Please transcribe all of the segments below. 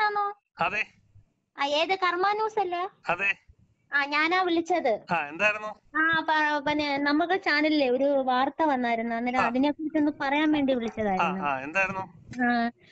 ചേട്ടനാണോ അതെ ആ ഏത് കർമ്മ ന്യൂസ് അല്ലേ അതെ ആ ഞാനാ വിളിച്ചത് ആ എന്തായിരുന്നു ആ പ- പിന്നെ നമുക്ക് ചാനലിലെ ഒരു വാർത്ത വന്നായിരുന്നു അന്നേരം ആ. അതിനെ കുറിച്ച് ഒന്ന് പറയാൻ വേണ്ടി ആ വിളിച്ചതായിരുന്നു ആ എന്തായിരുന്നു ആ,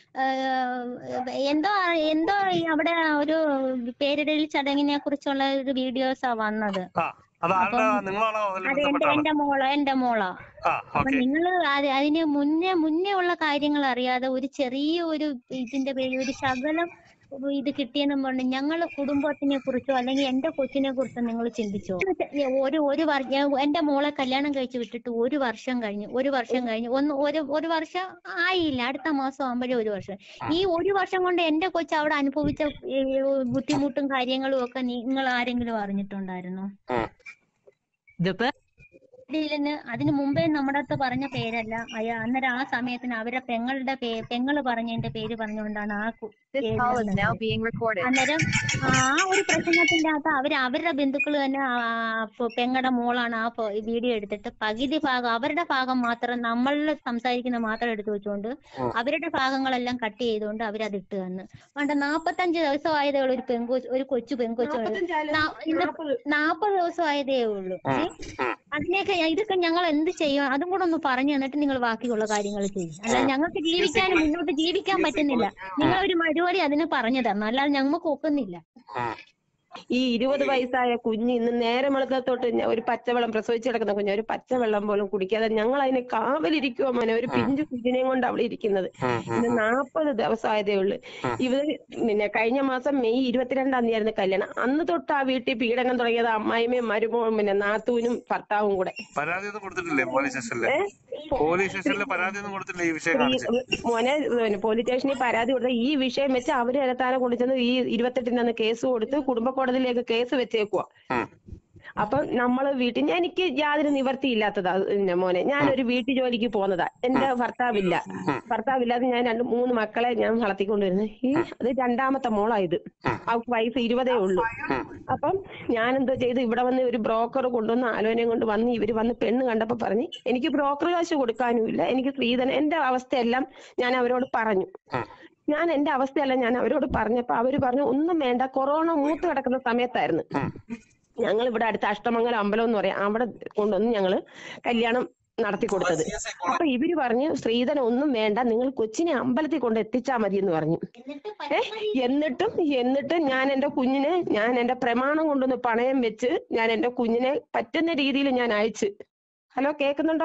ഏഹ്, എന്തോ എന്തോ ഈ അവിടെ ഒരു പേരിടൽ ചടങ്ങിനെ കുറിച്ചുള്ള ഒരു വീഡിയോസാ വന്നത് ആ അത് ആരുടെ അപ്പം- നിങ്ങളാണോ അതിൽ അത് എന്റെ ബന്ധപ്പെട്ട ആള് എന്റെ മോള എന്റെ മോളാ ആ അപ്പൊ ഓക്കെ നിങ്ങൾ അതിന് മുന്നേ മുന്നേ ഉള്ള കാര്യങ്ങൾ അറിയാതെ ഒരു ചെറിയ ഒരു ഇതിന്റെ പേരിൽ ഒരു ശകലം ഇത് കിട്ടിയെന്നും പറഞ്ഞു ഞങ്ങളെ കുടുംബത്തിനെ കുറിച്ചോ അല്ലെങ്കിൽ എന്റെ കൊച്ചിനെ കുറിച്ചോ നിങ്ങൾ ചിന്തിച്ചോ ഒരു ഒരു വർ- ഞാൻ എന്റെ മോളെ കല്യാണം കഴിച്ച് വിട്ടിട്ട് ഒരു വർഷം കഴിഞ്ഞു ഒരു വർഷം കഴിഞ്ഞു ഒന്ന് ഒരു ഒരു വർഷം ആയില്ല അടുത്ത മാസം ആകുമ്പോഴേ ഒരു വർഷം ഈ ഒരു വർഷം കൊണ്ട് എന്റെ കൊച്ചു അവിടെ അനുഭവിച്ച ഈ ബുദ്ധിമുട്ടും കാര്യങ്ങളും ഒക്കെ നിങ്ങൾ ആരെങ്കിലും അറിഞ്ഞിട്ടുണ്ടായിരുന്നോ ഇതിപ്പോ ഇതിന് അതിന് മുമ്പേ നമ്മുടെ അടുത്ത് പറഞ്ഞ പേരല്ല അയാ അന്നേരം ആ സമയത്തിന് അവരുടെ പെങ്ങളുടെ പേ പെങ്ങള് പറഞ്ഞതിന്റെ പേര് പറഞ്ഞുകൊണ്ടാണ് ആ കു- This പേര് call is വന്നത്. now being recorded. അന്നേരം ആ ഒരു പ്രശ്നത്തിന്റെ അകത്ത് അവര് അവരുടെ ബന്ധുക്കൾ തന്നെ ആ പെ- പെങ്ങടെ മോളാണ് ആ പ- വീഡിയോ എടുത്തിട്ട് പകുതി ഭാഗം അവരുടെ ഭാഗം മാത്രം നമ്മളിൽ സംസാരിക്കുന്ന മാത്രം എടുത്തു വെച്ചുകൊണ്ട് അവരുടെ ഭാഗങ്ങളെല്ലാം കട്ട് ചെയ്തുകൊണ്ട് അവരത് ഇട്ട് തന്നു പണ്ട് നാപ്പത്തഞ്ച് ദിവസം ആയതേ ഉള്ളൂ ഒരു പെങ്കൊച്ച് ഒരു കൊച്ചു പെങ്കൊച്ചു നാ- ഇന്ന് നാപ്പത് ദിവസം ആയതേ ഉള്ളൂ ഏ? അതിനെയൊക്കെ ഇതൊക്കെ ഞങ്ങൾ എന്ത് ചെയ്യും അതും കൂടെ ഒന്ന് പറഞ്ഞു തന്നിട്ട് നിങ്ങൾ ബാക്കിയുള്ള കാര്യങ്ങൾ ചെയ്യും അല്ല ഞങ്ങൾക്ക് ജീവിക്കാനും മുന്നോട്ട് ജീവിക്കാൻ പറ്റുന്നില്ല നിങ്ങൾ ഒരു മറുപടി അതിന് പറഞ്ഞു തരണം അല്ലാതെ ഞങ്ങൾക്ക് ഒക്കുന്നില്ല ഈ ഇരുപത് വയസ്സായ കുഞ്ഞ് ഇന്ന് നേരം വെളുക്കത്തോട്ട് ഞ- ഒരു പച്ചവെള്ളം പ്രസവിച്ച് കിടക്കുന്ന കുഞ്ഞ് ഒരു പച്ചവെള്ളം പോലും കുടിക്കാതെ ഞങ്ങൾ അതിനെ കാവലിരിക്കുവോ മോനെ ഒരു പിഞ്ചു കുഞ്ഞിനെയും കൊണ്ട് അവിടെ ഇരിക്കുന്നത് ഇന്ന് നാപ്പത് ദിവസമായതേ ഉള്ളു ഇവര് പിന്നെ കഴിഞ്ഞ മാസം മെയ് ഇരുപത്തിരണ്ടാം തീയതി ആയിരുന്നു കല്യാണം അന്ന് തൊട്ട് ആ വീട്ടിൽ പീഡനം തുടങ്ങിയത് അമ്മായിമയും മരുമോളും പിന്നെ നാത്തൂനും ഭർത്താവും കൂടെ പരാതി ഒന്നും കൊടുത്തിട്ടില്ലേ പോലീസ് സ്റ്റേഷനില് ഏ? പോലീസ് സ്റ്റേഷനിൽ പരാതി ഒന്നും കൊടുത്തില്ലേ ഈ വിഷയം കാണിച്ച് മോനെ പിന്നെ പോലീസ് സ്റ്റേഷനിൽ പരാതി കൊടുത്ത ഈ വിഷയം വെച്ച് അവര് ഇടത്താനെ കൊണ്ടുചെന്ന് ഈ ഇരുപത്തെട്ടിന് അന്ന് കേസ് കൊടുത്ത് കുടുംബ കോടതിയിലേക്ക് കേസ് വെച്ചേക്കുവാ ഉം. അപ്പൊ നമ്മള് വീട്ടിൽ ഞാൻ എനിക്ക് യാതൊരു നിവർത്തിയില്ലാത്തതാ പിന്നെ മോനെ ഞാനൊരു വീട്ടു ജോലിക്ക് പോന്നതാ എന്റെ ഭർത്താവില്ല ഭർത്താവില്ലാതെ ഞാൻ രണ്ട് മൂന്ന് മക്കളെ ഞാൻ വളർത്തിക്കൊണ്ടുവരുന്നത് ഈ അത് രണ്ടാമത്തെ മോളാ ഇത് അവൾക്ക് വയസ്സ് ഇരുപതേ ഉള്ളൂ അപ്പം ഞാൻ എന്തോ ചെയ്ത് ഇവിടെ വന്ന് ഒരു ബ്രോക്കർ കൊണ്ടുവന്ന് ആലോചനയും കൊണ്ട് വന്ന് ഇവര് വന്ന് പെണ്ണ് കണ്ടപ്പോ പറഞ്ഞ് എനിക്ക് ബ്രോക്കർ കാശ് കൊടുക്കാനും ഇല്ല എനിക്ക് സ്ത്രീധനം എന്റെ അവസ്ഥയെല്ലാം ഞാൻ അവരോട് പറഞ്ഞു ഞാൻ എന്റെ അവസ്ഥയെല്ലാം ഞാൻ അവരോട് പറഞ്ഞപ്പോ അവര് പറഞ്ഞു ഒന്നും വേണ്ട കൊറോണ മൂത്ത് കിടക്കുന്ന സമയത്തായിരുന്നു ഞങ്ങൾ ഇവിടെ അടുത്ത അഷ്ടമംഗലം അമ്പലം എന്ന് പറയാം അവിടെ കൊണ്ടുവന്ന് ഞങ്ങള് കല്യാണം നടത്തി കൊടുത്തത് അപ്പൊ ഇവര് പറഞ്ഞു സ്ത്രീധനം ഒന്നും വേണ്ട നിങ്ങൾ കൊച്ചിനെ അമ്പലത്തിൽ കൊണ്ട് എത്തിച്ചാ മതി എന്ന് പറഞ്ഞു ഏ എന്നിട്ടും എന്നിട്ട് ഞാൻ എന്റെ കുഞ്ഞിനെ ഞാൻ എന്റെ പ്രമാണം കൊണ്ടൊന്ന് പണയം വെച്ച് ഞാൻ എന്റെ കുഞ്ഞിനെ പറ്റുന്ന രീതിയിൽ ഞാൻ അയച്ച് ഹലോ കേൾക്കുന്നുണ്ടോ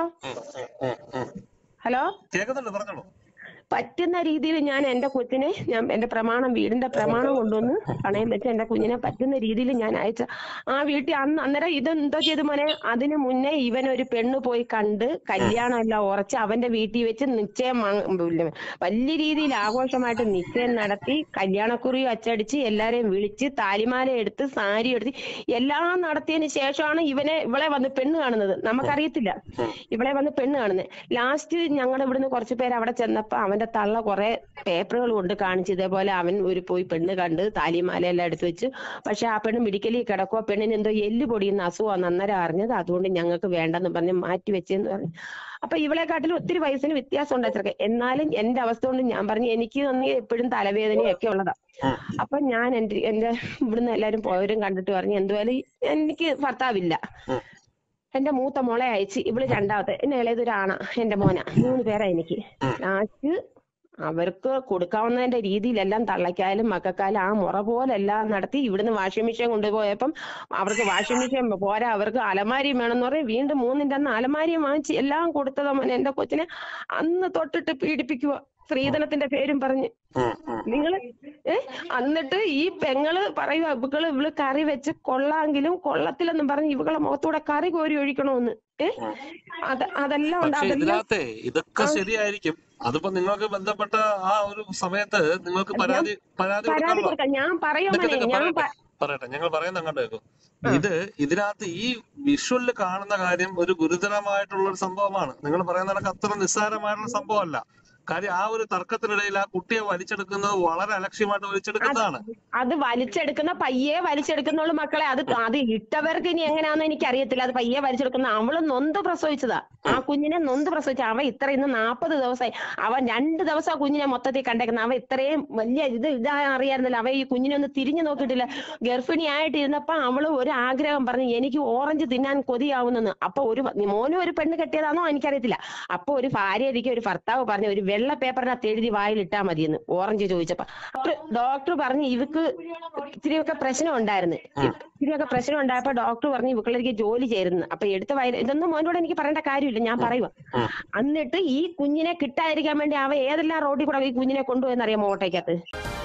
ഹലോ കേൾക്കുന്നുണ്ട് പറഞ്ഞോളൂ പറ്റുന്ന രീതിയിൽ ഞാൻ എന്റെ കൊച്ചിനെ ഞാൻ എന്റെ പ്രമാണം വീടിന്റെ പ്രമാണം കൊണ്ടുവന്ന് പണയം വെച്ച് എന്റെ കുഞ്ഞിനെ പറ്റുന്ന രീതിയിൽ ഞാൻ അയച്ച ആ വീട്ടിൽ അന്ന് അന്നേരം ഇതെന്തോ ചെയ്തു മോനെ അതിന് മുന്നേ ഇവൻ ഒരു പെണ്ണ് പോയി കണ്ട് കല്യാണം എല്ലാം ഉറച്ച് അവന്റെ വീട്ടിൽ വെച്ച് നിശ്ചയം വാങ്ങ- പിന്നെ വലിയ രീതിയിൽ ആഘോഷമായിട്ട് നിശ്ചയം നടത്തി കല്യാണക്കുറി അച്ചടിച്ച് എല്ലാരെയും വിളിച്ച് താലിമാല എടുത്ത് സാരി എടുത്ത് എല്ലാം നടത്തിയതിന് ശേഷമാണ് ഇവനെ ഇവളെ വന്ന് പെണ്ണ് കാണുന്നത് നമുക്കറിയത്തില്ല ഇവളെ വന്ന് പെണ്ണ് കാണുന്നത് ലാസ്റ്റ് ഞങ്ങളുടെ ഇവിടുന്ന് കുറച്ച് പേര് അവിടെ ചെന്നപ്പോ അവന്റെ തള്ള കുറെ പേപ്പറുകൾ കൊണ്ട് കാണിച്ചു ഇതേപോലെ അവൻ ഒരു പോയി പെണ്ണ് കണ്ട് താലിമാല എല്ലാം എടുത്തു വെച്ചു പക്ഷെ ആ പെണ്ണ് മെഡിക്കലിൽ കിടക്കുക പെണ്ണിന് എന്തോ എല്ല് പൊടിയുന്ന അസുഖമാണ് അന്നേരം അറിഞ്ഞത് അതുകൊണ്ട് ഞങ്ങൾക്ക് വേണ്ടെന്ന് പറഞ്ഞ് മാറ്റി വെച്ചെന്ന് പറഞ്ഞു അപ്പൊ ഇവളെക്കാട്ടിലും ഒത്തിരി വയസ്സിന് വ്യത്യാസം ഉണ്ട് ചെറുക്കെ എന്നാലും എന്റെ അവസ്ഥ കൊണ്ട് ഞാൻ പറഞ്ഞു എനിക്ക് തന്നെ എപ്പോഴും തലവേദനയൊക്കെ ഉള്ളതാ അപ്പൊ ഞാൻ എന്റെ എന്റെ ഇവിടുന്ന് എല്ലാരും പോയവരും കണ്ടിട്ട് പറഞ്ഞു എന്തുവായാലും എനിക്ക് ഭർത്താവില്ല എന്റെ മൂത്ത മോളെ അയച്ച് ഇവള് രണ്ടാമത്തെ എന്നെ ഇളയതൊരാണ എന്റെ മോന മൂന്ന് പേരാ എനിക്ക് ലാസ്റ്റ് അവർക്ക് കൊടുക്കാവുന്നതിന്റെ രീതിയിലെല്ലാം തള്ളയ്ക്കായാലും മക്കൾക്കായാലും ആ മുറ പോലെല്ലാം നടത്തി ഇവിടുന്ന് വാഷിംഗ് മെഷീൻ കൊണ്ടുപോയപ്പം അവർക്ക് വാഷിംഗ് മെഷീൻ പോരാ അവർക്ക് അലമാരിയും വേണമെന്ന് പറയും വീണ്ടും മൂന്നിന്റെ അന്ന് അലമാരിയും വാങ്ങിച്ച് എല്ലാം കൊടുത്തതാ മോനെ എന്റെ കൊച്ചിനെ അന്ന് തൊട്ടിട്ട് പീഡിപ്പിക്കുക സ്ത്രീധനത്തിന്റെ പേരും പറഞ്ഞ് നിങ്ങള് ഏ എന്നിട്ട് ഈ പെങ്ങള് പറയുക ഇവകള് ഇവള് കറി വെച്ച് കൊള്ളാമെങ്കിലും കൊള്ളത്തില്ലെന്നും പറഞ്ഞ് ഇവകളെ മുഖത്തൂടെ കറി കോരി ഒഴിക്കണമെന്ന് ഏ അത് അതെല്ലാം ഉണ്ട് പക്ഷെ അതെല്ലാം ഇതിനകത്തെ ഇതൊക്കെ ശരിയായിരിക്കും അതിപ്പോ നിങ്ങൾക്ക് ബന്ധപ്പെട്ട ആ ഒരു സമയത്ത് നിങ്ങൾക്ക് പരാതി പരാതി പരാതി കൊടുക്കാമല്ലോ കൊടുക്കാം ഞാൻ പറയോ നിക്ക് മോനെ നിക്ക് ഞാൻ പറയട്ടെ പ- പറയട്ടെ ഞങ്ങൾ പറയുന്ന അങ്ങോട്ട് കേൾക്കും ഇത് ഇതിനകത്ത് ഈ വിഷ്വലിൽ കാണുന്ന കാര്യം ഒരു ഗുരുതരമായിട്ടുള്ള ഒരു സംഭവമാണ് നിങ്ങൾ പറയുന്ന കണക്ക് അത്ര നിസ്സാരമായിട്ടുള്ള സംഭവമല്ല കാര്യം ആ ഒരു തർക്കത്തിനിടയിൽ ആ കുട്ടിയെ വലിച്ചെടുക്കുന്നത് വളരെ അലക്ഷ്യമായിട്ട് വലിച്ചെടുക്കുന്നതാണ് അത് വലിച്ചെടുക്കുന്ന പയ്യെ വലിച്ചെടുക്കുന്നുള്ളൂ മക്കളെ അത് അത് ഇട്ടവർക്ക് ഇനി എങ്ങനെയാണെന്ന് എനിക്ക് അറിയത്തില്ല അത് പയ്യെ വലിച്ചെടുക്കുന്ന അവള് നൊന്ത് പ്രസവിച്ചതാ ആ കുഞ്ഞിനെ നൊന്ത് പ്രസവിച്ച അവൻ ഇത്ര ഇന്ന് നാപ്പത് ദിവസമായി അവൻ രണ്ട് ദിവസം ആ കുഞ്ഞിനെ മൊത്തത്തിൽ കണ്ടേക്കുന്നത് അവൻ ഇത്രയും വലിയ ഇത് ഇതാ അറിയായിരുന്നില്ല അവൻ ഈ കുഞ്ഞിനെ ഒന്ന് തിരിഞ്ഞു നോക്കിയിട്ടില്ല ഗർഭിണിയായിട്ട് ഇരുന്നപ്പോ അവള് ഒരു ആഗ്രഹം പറഞ്ഞു എനിക്ക് ഓറഞ്ച് തിന്നാൻ കൊതിയാവുന്നെന്ന് അപ്പൊ ഒരു മോനും ഒരു പെണ്ണ് കെട്ടിയതാണോ എനിക്കറിയത്തില്ല അപ്പൊ ഒരു ഭാര്യയ്ക്ക് ഒരു ഭർത്താവ് പറഞ്ഞു ഒരു വെള്ള പേപ്പറിനകത്ത് എഴുതി വായിലിട്ടാ മതിയെന്ന് ഓറഞ്ച് ചോദിച്ചപ്പോ ഡോക്ടർ ഡോക്ടർ പറഞ്ഞു ഇവക്ക് ഇത്തിരിയൊക്കെ പ്രശ്നം ഉണ്ടായിരുന്നു ഇത്തിരിയൊക്കെ പ്രശ്നം ഉണ്ടായപ്പോ ഡോക്ടർ പറഞ്ഞു ഇവക്കളെനിക്ക് ജോലി ചേരുന്നു അപ്പൊ എടുത്ത വയൽ ഇതൊന്നും മോനോട് എനിക്ക് പറയേണ്ട കാര്യമില്ല ഞാൻ പറയുക ഉം. എന്നിട്ട് ഈ കുഞ്ഞിനെ കിട്ടാതിരിക്കാൻ വേണ്ടി അവ ഏതെല്ലാം റോഡിൽ കൂടെ ഈ കുഞ്ഞിനെ കൊണ്ടുപോയെന്നറിയാമോ ഓട്ടോയ്ക്കകത്ത്